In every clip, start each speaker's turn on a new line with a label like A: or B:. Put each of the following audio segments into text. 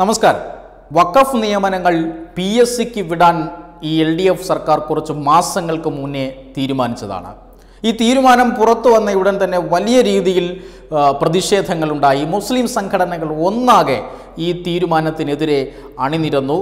A: നമസ്കാരം വഖഫ് നിയമനങ്ങൾ P S സിക്ക് വിടാൻ ഈ എൽ ഡി എഫ് സർക്കാർ കുറച്ച് മാസങ്ങൾക്ക് മുന്നേ തീരുമാനിച്ചതാണ് ഈ തീരുമാനം പുറത്തു വന്ന ഉടൻ തന്നെ വലിയ രീതിയിൽ ആ, പ്രതിഷേധങ്ങളുണ്ടായി മുസ്ലിം സംഘടനകൾ ഒന്നാകെ ഈ തീരുമാനത്തിനെതിരെ അണിനിരന്നു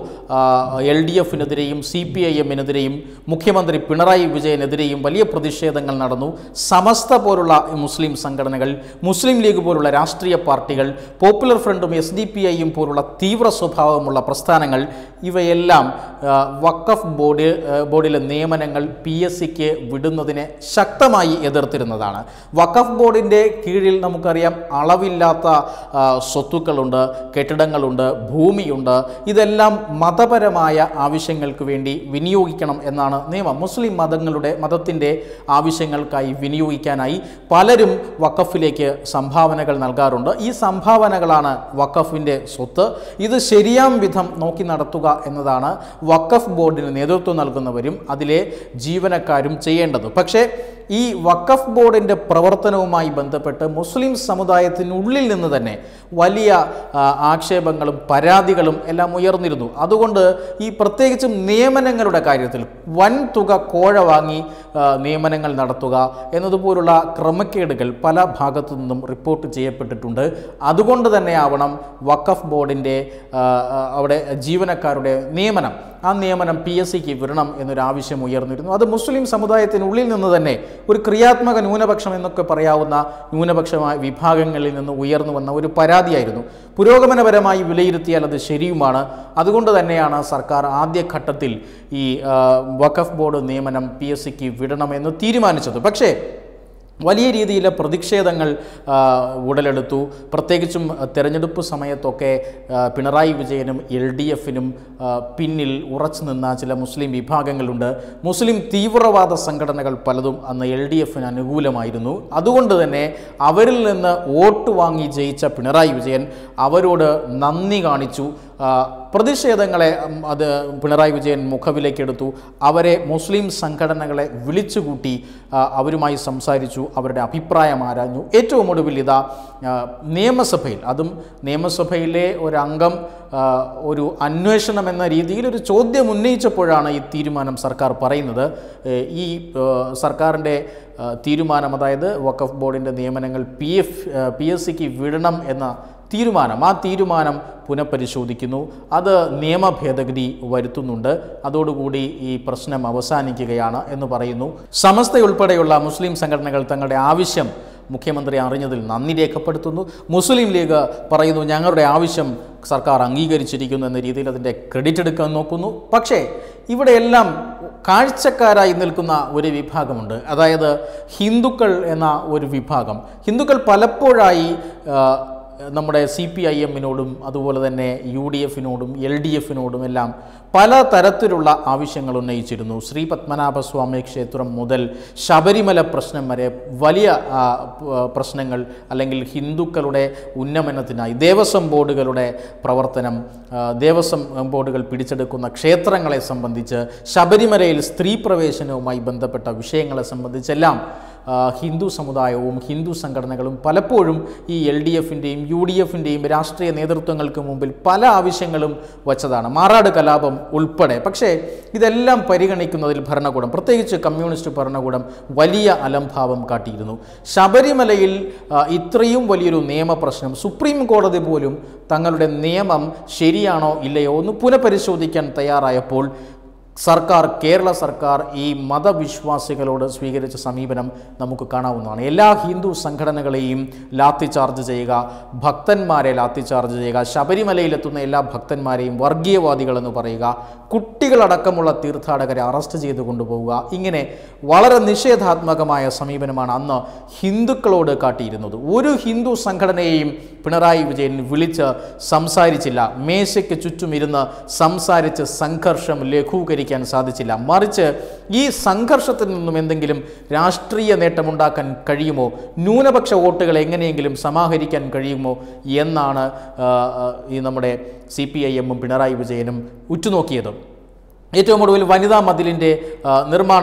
A: എൽ ഡി എഫിനെതിരെയും സി പി ഐ എമ്മിനെതിരെയും മുഖ്യമന്ത്രി പിണറായി വിജയനെതിരെയും വലിയ പ്രതിഷേധങ്ങൾ നടന്നു സമസ്ത പോലുള്ള മുസ്ലിം സംഘടനകൾ മുസ്ലിം ലീഗ് പോലുള്ള രാഷ്ട്രീയ പാർട്ടികൾ പോപ്പുലർ ഫ്രണ്ടും എസ് ഡി പി ഐയും പോലുള്ള തീവ്ര സ്വഭാവമുള്ള പ്രസ്ഥാനങ്ങൾ ഇവയെല്ലാം ആ, വഖഫ് ബോർഡ് ആ, ബോർഡിലെ നിയമനങ്ങൾ പി എസ് സിക്ക് വിടുന്നതിനെ ശക്തമായി എതിർത്തിരുന്നതാണ് വഖഫ് ബോർഡിൻ്റെ കീഴിൽ നമുക്കറിയാം അളവില്ലാത്ത ആ, സ്വത്തുക്കളുണ്ട് കെട്ടിടങ്ങളുണ്ട് ഭൂമിയുണ്ട് ഇതെല്ലാം മതപരമായ ആവശ്യങ്ങൾക്ക് വേണ്ടി വിനിയോഗിക്കണം എന്നാണ് നിയമം മുസ്ലിം മതങ്ങളുടെ മതത്തിൻ്റെ ആവശ്യങ്ങൾക്കായി വിനിയോഗിക്കാനായി പലരും വഖഫിലേക്ക് സംഭാവനകൾ നൽകാറുണ്ട് ഈ സംഭാവനകളാണ് വഖഫിൻ്റെ സ്വത്ത് ഇത് ശരിയാം വിധം നോക്കി നടത്തുക എന്നതാണ് വഖഫ് ബോർഡിന് നേതൃത്വം നൽകുന്നവരും അതിലെ ജീവനക്കാരും ചെയ്യേണ്ടത് പക്ഷേ ഈ വഖഫ് ബോർഡിൻ്റെ പ്രവർത്തനവുമായി ബന്ധപ്പെട്ട് മുസ്ലിം സമുദായത്തിനുള്ളിൽ നിന്ന് തന്നെ വലിയ ആ, ആക്ഷേപങ്ങളും പരാതികളും എല്ലാം ഉയർന്നിരുന്നു അതുകൊണ്ട് ഈ പ്രത്യേകിച്ചും നിയമനങ്ങളുടെ കാര്യത്തിൽ വൻ തുക കോഴ വാങ്ങി ആ, നിയമനങ്ങൾ നടത്തുക എന്നതുപോലുള്ള ക്രമക്കേടുകൾ പല ഭാഗത്തു നിന്നും റിപ്പോർട്ട് ചെയ്യപ്പെട്ടിട്ടുണ്ട് അതുകൊണ്ട് തന്നെ ആവണം വഖഫ് ബോർഡിൻ്റെ ആ, ആ, അവിടെ ജീവനക്കാരുടെ നിയമനം ആ നിയമനം പി എസ് സിക്ക് വിടണം എന്നൊരു ആവശ്യം ഉയർന്നിരുന്നു അത് മുസ്ലിം സമുദായത്തിനുള്ളിൽ നിന്ന് തന്നെ ഒരു ക്രിയാത്മക ന്യൂനപക്ഷം എന്നൊക്കെ പറയാവുന്ന ന്യൂനപക്ഷമായ വിഭാഗങ്ങളിൽ നിന്ന് ഉയർന്നു വന്ന ഒരു പരാതിയായിരുന്നു പുരോഗമനപരമായി വിലയിരുത്തിയാൽ അത് ശരിയുമാണ് അതുകൊണ്ട് തന്നെയാണ് സർക്കാർ ആദ്യഘട്ടത്തിൽ ഈ ആ, വഖഫ് ബോർഡ് നിയമനം പി എസ് സിക്ക് വിടണമെന്ന് തീരുമാനിച്ചത് പക്ഷേ വലിയ രീതിയിലെ പ്രതിഷേധങ്ങൾ ആ, ഉടലെടുത്തു പ്രത്യേകിച്ചും ആ, തെരഞ്ഞെടുപ്പ് സമയത്തൊക്കെ ആ, പിണറായി വിജയനും എൽ ഡി എഫിനും പിന്നിൽ ഉറച്ചു നിന്ന ചില മുസ്ലിം വിഭാഗങ്ങളുണ്ട് മുസ്ലിം തീവ്രവാദ സംഘടനകൾ പലതും അന്ന് എൽ ഡി എഫിന് അനുകൂലമായിരുന്നു അതുകൊണ്ട് തന്നെ അവരിൽ നിന്ന് വോട്ട് വാങ്ങി ജയിച്ച പിണറായി വിജയൻ അവരോട് നന്ദി കാണിച്ചു ആ, പ്രതിഷേധങ്ങളെ ഉം, അത് പിണറായി വിജയൻ മുഖവിലേക്കെടുത്തു അവരെ മുസ്ലിം സംഘടനകളെ വിളിച്ചുകൂട്ടി ആ, അവരുമായി സംസാരിച്ചു അവരുടെ അഭിപ്രായം ആരാഞ്ഞു ഏറ്റവും ഒടുവിൽ ഇതാ ആ, നിയമസഭയിൽ അതും നിയമസഭയിലെ ഒരംഗം ആ, ഒരു അന്വേഷണം എന്ന രീതിയിൽ ഒരു ചോദ്യം ഉന്നയിച്ചപ്പോഴാണ് ഈ തീരുമാനം സർക്കാർ പറയുന്നത് ഏ, ഈ ആ, സർക്കാരിൻ്റെ ആ, തീരുമാനം അതായത് വഖഫ് ബോർഡിൻ്റെ നിയമനങ്ങൾ പി എഫ് പി എസ് സിക്ക് വിടണം എന്ന തീരുമാനം ആ തീരുമാനം പുനഃപരിശോധിക്കുന്നു അത് നിയമ ഭേദഗതി വരുത്തുന്നുണ്ട് അതോടുകൂടി ഈ പ്രശ്നം അവസാനിക്കുകയാണ് എന്ന് പറയുന്നു സമസ്തയുൾപ്പെടെയുള്ള മുസ്ലിം സംഘടനകൾ തങ്ങളുടെ ആവശ്യം മുഖ്യമന്ത്രി അറിഞ്ഞതിൽ നന്ദി രേഖപ്പെടുത്തുന്നു മുസ്ലിം ലീഗ് പറയുന്നു ഞങ്ങളുടെ ആവശ്യം സർക്കാർ അംഗീകരിച്ചിരിക്കുന്നു എന്ന രീതിയിൽ അതിൻ്റെ ക്രെഡിറ്റ് എടുക്കാൻ നോക്കുന്നു പക്ഷേ ഇവിടെയെല്ലാം കാഴ്ചക്കാരായി നിൽക്കുന്ന ഒരു വിഭാഗമുണ്ട് അതായത് ഹിന്ദുക്കൾ എന്ന ഒരു വിഭാഗം ഹിന്ദുക്കൾ പലപ്പോഴായി ആ, നമ്മുടെ സി പി ഐ എമ്മിനോടും അതുപോലെ തന്നെ യു ഡി എഫിനോടും എൽ ഡി എഫിനോടും എല്ലാം പല തരത്തിലുള്ള ആവശ്യങ്ങൾ ഉന്നയിച്ചിരുന്നു ശ്രീ പത്മനാഭസ്വാമി ക്ഷേത്രം മുതൽ ശബരിമല പ്രശ്നം വരെ വലിയ ആ, പ- പ്രശ്നങ്ങൾ അല്ലെങ്കിൽ ഹിന്ദുക്കളുടെ ഉന്നമനത്തിനായി ദേവസ്വം ബോർഡുകളുടെ പ്രവർത്തനം ആ, ദേവസ്വം ബോർഡുകൾ പിടിച്ചെടുക്കുന്ന ക്ഷേത്രങ്ങളെ സംബന്ധിച്ച് ശബരിമലയിൽ സ്ത്രീ പ്രവേശനവുമായി ബന്ധപ്പെട്ട വിഷയങ്ങളെ സംബന്ധിച്ചെല്ലാം ആ, ഹിന്ദു സമുദായവും ഹിന്ദു സംഘടനകളും പലപ്പോഴും ഈ എൽ ഡി എഫിൻ്റെയും യു ഡി എഫിൻ്റെയും രാഷ്ട്രീയ നേതൃത്വങ്ങൾക്ക് മുമ്പിൽ പല ആവശ്യങ്ങളും വച്ചതാണ് മാറാട് കലാപം ഉൾപ്പെടെ പക്ഷേ ഇതെല്ലാം പരിഗണിക്കുന്നതിൽ ഭരണകൂടം പ്രത്യേകിച്ച് കമ്മ്യൂണിസ്റ്റ് ഭരണകൂടം വലിയ അലംഭാവം കാട്ടിയിരുന്നു ശബരിമലയിൽ ആ, ഇത്രയും വലിയൊരു നിയമപ്രശ്നം സുപ്രീം കോടതി പോലും തങ്ങളുടെ നിയമം ശരിയാണോ ഇല്ലയോ എന്ന് പുനഃപരിശോധിക്കാൻ തയ്യാറായപ്പോൾ സർക്കാർ കേരള സർക്കാർ ഈ മതവിശ്വാസികളോട് സ്വീകരിച്ച സമീപനം നമുക്ക് കാണാവുന്നതാണ് എല്ലാ ഹിന്ദു സംഘടനകളെയും ലാത്തി ചാർജ് ചെയ്യുക ഭക്തന്മാരെ ലാത്തി ചാർജ് ചെയ്യുക ശബരിമലയിലെത്തുന്ന എല്ലാ ഭക്തന്മാരെയും വർഗീയവാദികളെന്ന് പറയുക കുട്ടികളടക്കമുള്ള തീർത്ഥാടകരെ അറസ്റ്റ് ചെയ്ത് കൊണ്ടുപോവുക ഇങ്ങനെ വളരെ നിഷേധാത്മകമായ സമീപനമാണ് അന്ന് ഹിന്ദുക്കളോട് കാട്ടിയിരുന്നത് ഒരു ഹിന്ദു സംഘടനയെയും പിണറായി വിജയൻ വിളിച്ച് സംസാരിച്ചില്ല മേശയ്ക്ക് ചുറ്റുമിരുന്ന് സംസാരിച്ച് സംഘർഷം ലഘൂകരിക്കാൻ സാധിച്ചില്ല മറിച്ച് ഈ സംഘർഷത്തിൽ നിന്നും എന്തെങ്കിലും രാഷ്ട്രീയ നേട്ടമുണ്ടാക്കാൻ കഴിയുമോ ന്യൂനപക്ഷ വോട്ടുകൾ എങ്ങനെയെങ്കിലും സമാഹരിക്കാൻ കഴിയുമോ എന്നാണ് ആ, ആ, ഈ നമ്മുടെ സി പി ഐ എമ്മും പിണറായി വിജയനും ഉറ്റുനോക്കിയത് ഏറ്റവും ഒടുവിൽ വനിതാ മതിലിൻ്റെ ആ, നിർമ്മാണം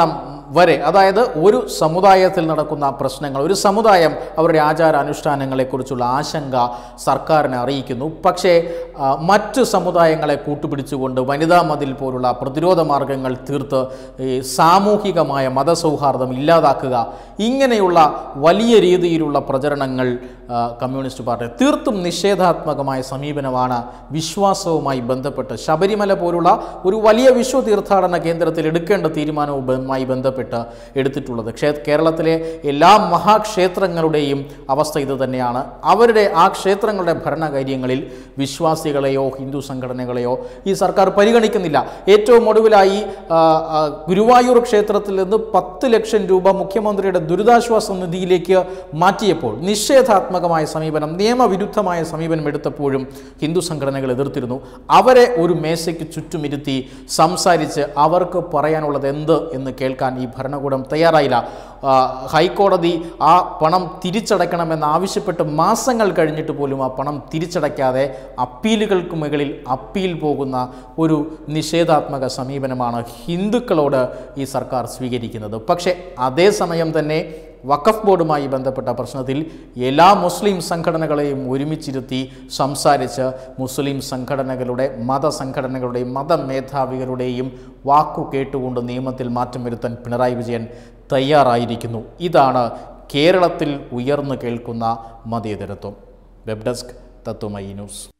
A: വരെ അതായത് ഒരു സമുദായത്തിൽ നടക്കുന്ന പ്രശ്നങ്ങൾ ഒരു സമുദായം അവരുടെ ആചാരാനുഷ്ഠാനങ്ങളെക്കുറിച്ചുള്ള ആശങ്ക സർക്കാരിനെ അറിയിക്കുന്നു പക്ഷേ ആ, മറ്റു സമുദായങ്ങളെ കൂട്ടുപിടിച്ചുകൊണ്ട് വനിതാ മതിൽ പോലുള്ള പ്രതിരോധ മാർഗങ്ങൾ തീർത്ത് ഈ സാമൂഹികമായ മതസൗഹാർദ്ദം ഇല്ലാതാക്കുക ഇങ്ങനെയുള്ള വലിയ രീതിയിലുള്ള പ്രചരണങ്ങൾ ആ, കമ്മ്യൂണിസ്റ്റ് പാർട്ടി തീർത്തും നിഷേധാത്മകമായ സമീപനമാണ് വിശ്വാസവുമായി ബന്ധപ്പെട്ട് ശബരിമല പോലുള്ള ഒരു വലിയ വിശ്വ തീർത്ഥാടന കേന്ദ്രത്തിൽ എടുക്കേണ്ട തീരുമാനവുമായി ബന്ധപ്പെട്ട് എടുത്തിട്ടുള്ളത് ക്ഷേ കേരളത്തിലെ എല്ലാ മഹാക്ഷേത്രങ്ങളുടെയും അവസ്ഥ ഇത് തന്നെയാണ് അവരുടെ ആ ക്ഷേത്രങ്ങളുടെ ഭരണകാര്യങ്ങളിൽ വിശ്വാസികളെയോ ഹിന്ദു സംഘടനകളെയോ ഈ സർക്കാർ പരിഗണിക്കുന്നില്ല ഏറ്റവും ഒടുവിലായി ആ, ആ, ഗുരുവായൂർ ക്ഷേത്രത്തിൽ നിന്ന് പത്ത് ലക്ഷം രൂപ മുഖ്യമന്ത്രിയുടെ ദുരിതാശ്വാസ നിധിയിലേക്ക് മാറ്റിയപ്പോൾ നിഷേധാത്മകമായ സമീപനം നിയമവിരുദ്ധമായ സമീപനം എടുത്തപ്പോഴും ഹിന്ദു സംഘടനകൾ എതിർത്തിരുന്നു അവരെ ഒരു മേശയ്ക്ക് ചുറ്റുമിരുത്തി സംസാരിച്ച് അവർക്ക് പറയാനുള്ളത് എന്ത് എന്ന് കേൾക്കാൻ ഈ ഭരണകൂടം തയ്യാറായില്ല ആ, ഹൈക്കോടതി ആ പണം തിരിച്ചടയ്ക്കണമെന്ന് ആവശ്യപ്പെട്ട് മാസങ്ങൾ കഴിഞ്ഞിട്ട് പോലും ആ പണം തിരിച്ചടയ്ക്കാതെ അപ്പീലുകൾക്ക് മുകളിൽ അപ്പീൽ പോകുന്ന ഒരു നിഷേധാത്മക സമീപനമാണ് ഹിന്ദുക്കളോട് ഈ സർക്കാർ സ്വീകരിക്കുന്നത് പക്ഷേ അതേസമയം തന്നെ വഖഫ് ബോർഡുമായി ബന്ധപ്പെട്ട പ്രശ്നത്തിൽ എല്ലാ മുസ്ലിം സംഘടനകളെയും ഒരുമിച്ചിരുത്തി സംസാരിച്ച് മുസ്ലിം സംഘടനകളുടെ മതസംഘടനകളുടെയും മതമേധാവികളുടെയും വാക്കു കേട്ടുകൊണ്ട് നിയമത്തിൽ മാറ്റം വരുത്താൻ പിണറായി വിജയൻ തയ്യാറായിരിക്കുന്നു ഇതാണ് കേരളത്തിൽ ഉയർന്നു കേൾക്കുന്ന മതേതരത്വം വെബ് ഡെസ്ക് തത്വമയി ന്യൂസ്